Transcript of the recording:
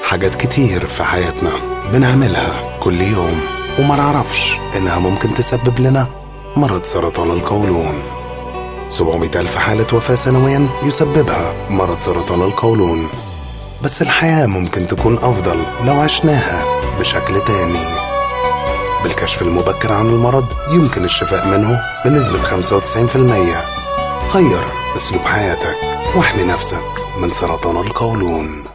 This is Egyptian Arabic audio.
حاجات كتير في حياتنا بنعملها كل يوم وما نعرفش إنها ممكن تسبب لنا مرض سرطان القولون 700 ألف حالة وفاة سنويا يسببها مرض سرطان القولون بس الحياة ممكن تكون أفضل لو عشناها بشكل تاني بالكشف المبكر عن المرض يمكن الشفاء منه بنسبة 95% غير أسلوب حياتك واحمي نفسك من سرطان القولون